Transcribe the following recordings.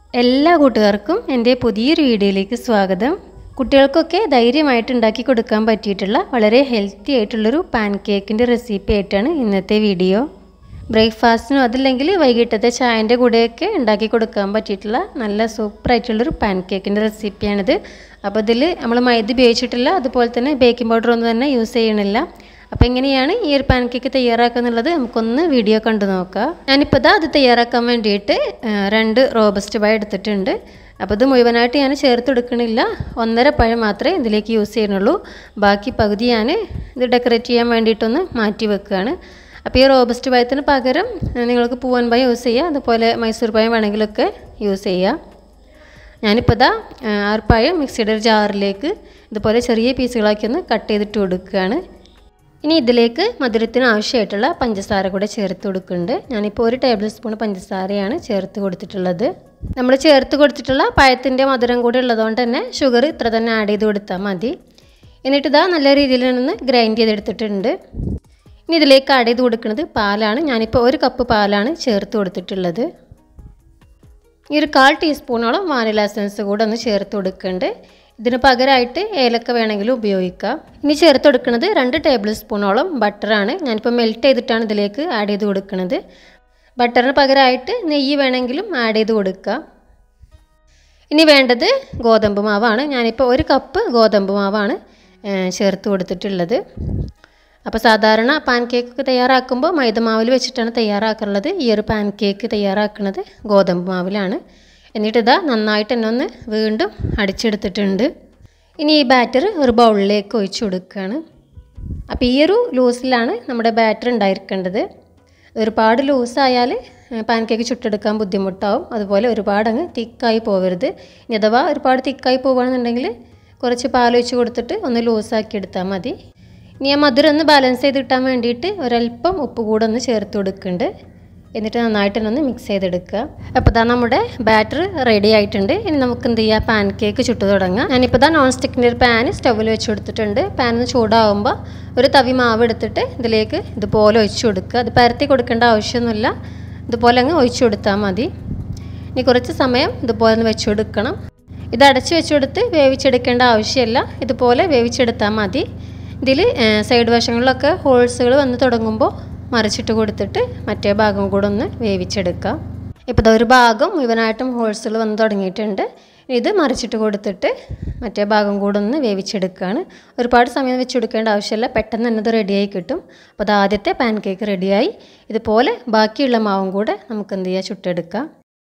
എല്ലാ കൂട്ടുകാർക്കും എൻ്റെ പുതിയൊരു വീഡിയോയിലേക്ക് സ്വാഗതം കുട്ടികൾക്കൊക്കെ ധൈര്യമായിട്ട് ഉണ്ടാക്കി കൊടുക്കാൻ പറ്റിയിട്ടുള്ള വളരെ ഹെൽത്തി ആയിട്ടുള്ളൊരു പാൻ കേക്കിൻ്റെ റെസിപ്പി ആയിട്ടാണ് ഇന്നത്തെ വീഡിയോ ബ്രേക്ക്ഫാസ്റ്റിനും അതല്ലെങ്കിൽ വൈകിട്ടത്തെ ചായൻ്റെ കൂടെയൊക്കെ ഉണ്ടാക്കി കൊടുക്കാൻ പറ്റിയിട്ടുള്ള നല്ല സൂപ്പറായിട്ടുള്ളൊരു പാൻ കേക്കിൻ്റെ റെസിപ്പിയാണിത് അപ്പോൾ ഇതിൽ നമ്മൾ മൈദ ഉപയോഗിച്ചിട്ടില്ല അതുപോലെ തന്നെ ബേക്കിംഗ് പൗഡർ ഒന്നും തന്നെ യൂസ് ചെയ്യണില്ല അപ്പോൾ എങ്ങനെയാണ് ഈ ഒരു പാൻ കേക്ക് തയ്യാറാക്കുക എന്നുള്ളത് നമുക്കൊന്ന് വീഡിയോ കണ്ടു നോക്കാം ഞാനിപ്പോൾ ഇതാ അത് തയ്യാറാക്കാൻ വേണ്ടിയിട്ട് രണ്ട് റോബസ്റ്റ് പഴം എടുത്തിട്ടുണ്ട് അപ്പോൾ ഇത് മുഴുവനായിട്ട് ഞാൻ ചേർത്ത് എടുക്കണില്ല ഒന്നര പഴം മാത്രമേ ഇതിലേക്ക് യൂസ് ചെയ്യുന്നുള്ളൂ ബാക്കി പകുതി ഞാൻ ഇത് ഡെക്കറേറ്റ് ചെയ്യാൻ വേണ്ടിയിട്ടൊന്ന് മാറ്റി വെക്കുകയാണ് അപ്പോൾ ഈ റോബസ്റ്റ് പഴത്തിന് പകരം നിങ്ങൾക്ക് പൂവൻ പഴം യൂസ് ചെയ്യുക അതുപോലെ മൈസൂർ പഴം വേണമെങ്കിലൊക്കെ യൂസ് ചെയ്യുക ഞാനിപ്പോൾ ഇതാ ആറ് പഴം മിക്സിയുടെ ഒരു ജാറിലേക്ക് ഇതുപോലെ ചെറിയ പീസുകളാക്കി ഒന്ന് കട്ട് ചെയ്തിട്ട് കൊടുക്കുകയാണ് ഇനി ഇതിലേക്ക് മധുരത്തിന് ആവശ്യമായിട്ടുള്ള പഞ്ചസാര കൂടെ ചേർത്ത് കൊടുക്കുന്നുണ്ട് ഞാനിപ്പോൾ ഒരു ടേബിൾ സ്പൂൺ പഞ്ചസാരയാണ് ചേർത്ത് കൊടുത്തിട്ടുള്ളത് നമ്മൾ ചേർത്ത് കൊടുത്തിട്ടുള്ള പഴത്തിൻ്റെ മധുരം കൂടി ഉള്ളതുകൊണ്ട് തന്നെ ഷുഗർ ഇത്ര തന്നെ ആഡ് ചെയ്ത് കൊടുത്താൽ മതി എന്നിട്ട് ഇതാ നല്ല രീതിയിൽ ഒന്ന് ഗ്രൈൻഡ് ചെയ്തെടുത്തിട്ടുണ്ട് ഇനി ഇതിലേക്ക് ആഡ് ചെയ്ത് കൊടുക്കുന്നത് പാലാണ് ഞാനിപ്പോൾ ഒരു കപ്പ് പാലാണ് ചേർത്ത് കൊടുത്തിട്ടുള്ളത് ഈ ഒരു കാൽ ടീസ്പൂണോളം വാനില എസൻസ് കൂടെ ഒന്ന് ചേർത്ത് കൊടുക്കുന്നുണ്ട് ഇതിന് പകരമായിട്ട് ഏലക്ക വേണമെങ്കിലും ഉപയോഗിക്കാം ഇനി ചേർത്ത് കൊടുക്കുന്നത് രണ്ട് ടേബിൾ സ്പൂണോളം ബട്ടറാണ് ഞാനിപ്പോൾ മെൽറ്റ് ചെയ്തിട്ടാണ് ഇതിലേക്ക് ആഡ് ചെയ്ത് കൊടുക്കുന്നത് ബട്ടറിന് പകരമായിട്ട് നെയ്യ് വേണമെങ്കിലും ആഡ് ചെയ്ത് കൊടുക്കാം ഇനി വേണ്ടത് ഗോതമ്പ് മാവാണ് ഞാനിപ്പോൾ ഒരു കപ്പ് ഗോതമ്പ് മാവാണ് ചേർത്ത് കൊടുത്തിട്ടുള്ളത് അപ്പോൾ സാധാരണ പാൻ കേക്ക് തയ്യാറാക്കുമ്പോൾ മൈദമാവിൽ വെച്ചിട്ടാണ് തയ്യാറാക്കാറുള്ളത് ഈ ഒരു പാൻ കേക്ക് തയ്യാറാക്കുന്നത് ഗോതമ്പ് മാവിലാണ് എന്നിട്ട് ഇതാ നന്നായിട്ട് തന്നെ ഒന്ന് വീണ്ടും അടിച്ചെടുത്തിട്ടുണ്ട് ഇനി ഈ ബാറ്റർ ഒരു ബൗളിലേക്ക് ഒഴിച്ചു കൊടുക്കുകയാണ് അപ്പോൾ ഈ ഒരു ലൂസിലാണ് നമ്മുടെ ബാറ്റർ ഉണ്ടായിരിക്കേണ്ടത് ഒരുപാട് ലൂസായാൽ പാൻ കേക്ക് ചുട്ടെടുക്കാൻ ബുദ്ധിമുട്ടാവും അതുപോലെ ഒരുപാട് അങ്ങ് തിക്കായി പോകരുത് ഇനി അഥവാ ഒരുപാട് തിക്കായി പോകുകയാണെന്നുണ്ടെങ്കിൽ കുറച്ച് പാലൊഴിച്ച് കൊടുത്തിട്ട് ഒന്ന് ലൂസാക്കി എടുത്താൽ മതി ഇനി ആ മധുരം ഒന്ന് ബാലൻസ് ചെയ്ത് കിട്ടാൻ വേണ്ടിയിട്ട് ഒരല്പം ഉപ്പ് കൂടെ ഒന്ന് ചേർത്ത് കൊടുക്കുന്നുണ്ട് എന്നിട്ട് നന്നായിട്ട് തന്നെ ഒന്ന് മിക്സ് ചെയ്തെടുക്കുക അപ്പോൾ ഇതാ നമ്മുടെ ബാറ്റർ റെഡി ആയിട്ടുണ്ട് ഇനി നമുക്ക് എന്ത് ചെയ്യുക പാൻ കേക്ക് ചുട്ടു തുടങ്ങാം ഞാനിപ്പോൾ ഇതാ നോൺ സ്റ്റിക്കിൻ്റെ ഒരു പാൻ സ്റ്റൗവിൽ വെച്ച് കൊടുത്തിട്ടുണ്ട് പാൻ ഒന്ന് ചൂടാകുമ്പോൾ ഒരു തവി മാവ് എടുത്തിട്ട് ഇതിലേക്ക് ഇതുപോലെ ഒഴിച്ചു കൊടുക്കുക അത് പരത്തി കൊടുക്കേണ്ട ആവശ്യമൊന്നുമില്ല ഇതുപോലെ അങ്ങ് ഒഴിച്ചു കൊടുത്താൽ മതി ഇനി കുറച്ച് സമയം ഇതുപോലെ ഒന്ന് വെച്ച് കൊടുക്കണം ഇത് അടച്ച് വെച്ച് കൊടുത്ത് വേവിച്ചെടുക്കേണ്ട ആവശ്യമില്ല ഇതുപോലെ വേവിച്ചെടുത്താൽ മതി ഇതിൽ സൈഡ് വശങ്ങളിലൊക്കെ ഹോൾസുകൾ വന്ന് തുടങ്ങുമ്പോൾ മറിച്ചിട്ട് കൊടുത്തിട്ട് മറ്റേ ഭാഗം കൂടെ ഒന്ന് വേവിച്ചെടുക്കാം ഇപ്പോൾ ഒരു ഭാഗം മുഴുവനായിട്ടും ഹോൾസുകൾ വന്ന് തുടങ്ങിയിട്ടുണ്ട് ഇത് മറിച്ചിട്ട് കൊടുത്തിട്ട് മറ്റേ ഭാഗം കൂടെ ഒന്ന് വേവിച്ചെടുക്കുകയാണ് ഒരുപാട് സമയം വെച്ച് കൊടുക്കേണ്ട ആവശ്യമില്ല പെട്ടെന്ന് തന്നെ ഇത് റെഡിയായി കിട്ടും അപ്പോൾ അത് ആദ്യത്തെ പാൻ കേക്ക് റെഡിയായി ഇതുപോലെ ബാക്കിയുള്ള മാവും കൂടെ നമുക്ക് എന്ത് ചെയ്യുക ചുട്ടെടുക്കാം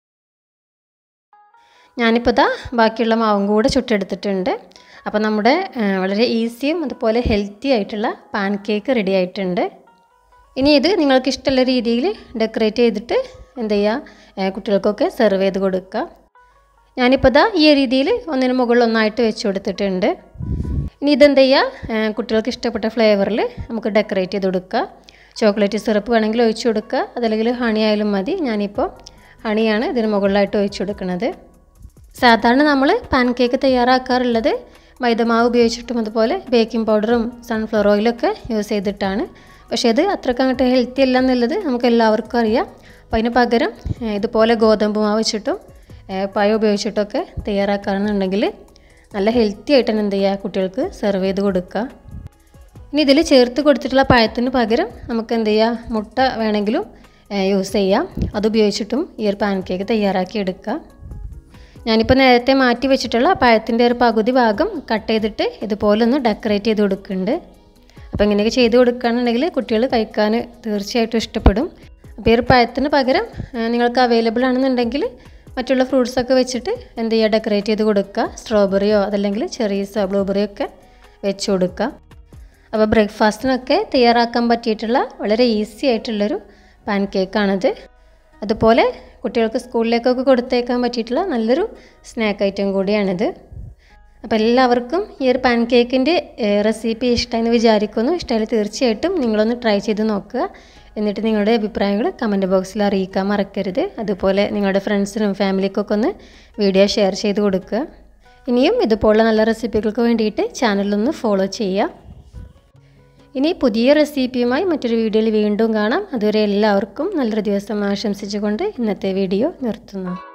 ഞാനിപ്പോൾ ഇതാ ബാക്കിയുള്ള മാവും കൂടെ ചുട്ടെടുത്തിട്ടുണ്ട് അപ്പോൾ നമ്മുടെ വളരെ ഈസിയും അതുപോലെ ഹെൽത്തി ആയിട്ടുള്ള പാൻ കേക്ക് റെഡി ആയിട്ടുണ്ട് ഇനി ഇത് നിങ്ങൾക്ക് ഇഷ്ടമുള്ള രീതിയിൽ ഡെക്കറേറ്റ് ചെയ്തിട്ട് എന്ത് ചെയ്യുക കുട്ടികൾക്കൊക്കെ സെർവ് ചെയ്ത് കൊടുക്കുക ഞാനിപ്പോൾ ഇതാ ഈ രീതിയിൽ ഒന്നിന് മുകളിൽ ഒന്നായിട്ട് വെച്ച് കൊടുത്തിട്ടുണ്ട് ഇനി ഇതെന്ത് ചെയ്യുക കുട്ടികൾക്ക് ഇഷ്ടപ്പെട്ട ഫ്ലേവറിൽ നമുക്ക് ഡെക്കറേറ്റ് ചെയ്ത് കൊടുക്കുക ചോക്ലേറ്റ് സിറപ്പ് വേണമെങ്കിൽ ഒഴിച്ചു കൊടുക്കുക അതല്ലെങ്കിൽ ഹണി ആയാലും മതി ഞാനിപ്പോൾ ഹണിയാണ് ഇതിന് മുകളിലായിട്ട് ഒഴിച്ചു കൊടുക്കുന്നത് സാധാരണ നമ്മൾ പാൻ കേക്ക് തയ്യാറാക്കാറുള്ളത് മൈദമാവ് ഉപയോഗിച്ചിട്ടും അതുപോലെ ബേക്കിംഗ് പൗഡറും സൺഫ്ലവർ ഓയിലൊക്കെ യൂസ് ചെയ്തിട്ടാണ് പക്ഷേ അത് അത്രയ്ക്ക് അങ്ങോട്ട് ഹെൽത്തി അല്ല എന്നുള്ളത് നമുക്ക് എല്ലാവർക്കും അറിയാം അപ്പോൾ അതിന് പകരം ഇതുപോലെ ഗോതമ്പ് മാവ് വെച്ചിട്ടും പഴം ഉപയോഗിച്ചിട്ടൊക്കെ തയ്യാറാക്കുകയാണെന്നുണ്ടെങ്കിൽ നല്ല ഹെൽത്തി ആയിട്ട് തന്നെ എന്ത് ചെയ്യുക കുട്ടികൾക്ക് സെർവ് ചെയ്ത് കൊടുക്കുക ഇനി ഇതിൽ ചേർത്ത് കൊടുത്തിട്ടുള്ള പഴത്തിന് പകരം നമുക്ക് എന്ത് ചെയ്യുക മുട്ട വേണമെങ്കിലും യൂസ് ചെയ്യാം അതുപയോഗിച്ചിട്ടും ഈ ഒരു പാൻ കേക്ക് തയ്യാറാക്കി എടുക്കുക ഞാനിപ്പോൾ നേരത്തെ മാറ്റി വെച്ചിട്ടുള്ള പഴത്തിൻ്റെ ഒരു പകുതി ഭാഗം കട്ട് ചെയ്തിട്ട് ഇതുപോലെ ഒന്ന് ഡെക്കറേറ്റ് ചെയ്ത് കൊടുക്കുന്നുണ്ട് അപ്പോൾ ഇങ്ങനെയൊക്കെ ചെയ്ത് കൊടുക്കുകയാണെന്നുണ്ടെങ്കിൽ കുട്ടികൾ കഴിക്കാൻ തീർച്ചയായിട്ടും ഇഷ്ടപ്പെടും അപ്പോൾ ഈ ഒരു പഴത്തിന് പകരം നിങ്ങൾക്ക് അവൈലബിൾ ആണെന്നുണ്ടെങ്കിൽ മറ്റുള്ള ഫ്രൂട്ട്സൊക്കെ വെച്ചിട്ട് എന്ത് ചെയ്യുക ഡെക്കറേറ്റ് ചെയ്ത് കൊടുക്കുക സ്ട്രോബെറിയോ അതല്ലെങ്കിൽ ചെറീസോ ബ്ലൂബെറിയോ ഒക്കെ വെച്ച് കൊടുക്കുക അപ്പോൾ ബ്രേക്ക്ഫാസ്റ്റിനൊക്കെ തയ്യാറാക്കാൻ പറ്റിയിട്ടുള്ള വളരെ ഈസി ആയിട്ടുള്ളൊരു പാൻ കേക്കാണിത് അതുപോലെ കുട്ടികൾക്ക് സ്കൂളിലേക്കൊക്കെ കൊടുത്തേക്കാൻ പറ്റിയിട്ടുള്ള നല്ലൊരു സ്നാക്ക് ഐറ്റം കൂടിയാണിത് അപ്പോൾ എല്ലാവർക്കും ഈ ഒരു പാൻ കേക്കിൻ്റെ റെസിപ്പി ഇഷ്ടമെന്ന് വിചാരിക്കുന്നു ഇഷ്ടമായാലും തീർച്ചയായിട്ടും നിങ്ങളൊന്ന് ട്രൈ ചെയ്ത് നോക്കുക എന്നിട്ട് നിങ്ങളുടെ അഭിപ്രായങ്ങൾ കമൻറ്റ് ബോക്സിൽ അറിയിക്കാൻ മറക്കരുത് അതുപോലെ നിങ്ങളുടെ ഫ്രണ്ട്സിനും ഫാമിലിക്കൊക്കെ ഒന്ന് വീഡിയോ ഷെയർ ചെയ്ത് കൊടുക്കുക ഇനിയും ഇതുപോലുള്ള നല്ല റെസിപ്പികൾക്ക് വേണ്ടിയിട്ട് ചാനലൊന്ന് ഫോളോ ചെയ്യുക ഇനി പുതിയ റെസിപ്പിയുമായി മറ്റൊരു വീഡിയോയിൽ വീണ്ടും കാണാം അതുവരെ എല്ലാവർക്കും നല്ലൊരു ദിവസം ആശംസിച്ചുകൊണ്ട് ഇന്നത്തെ വീഡിയോ നിർത്തുന്നു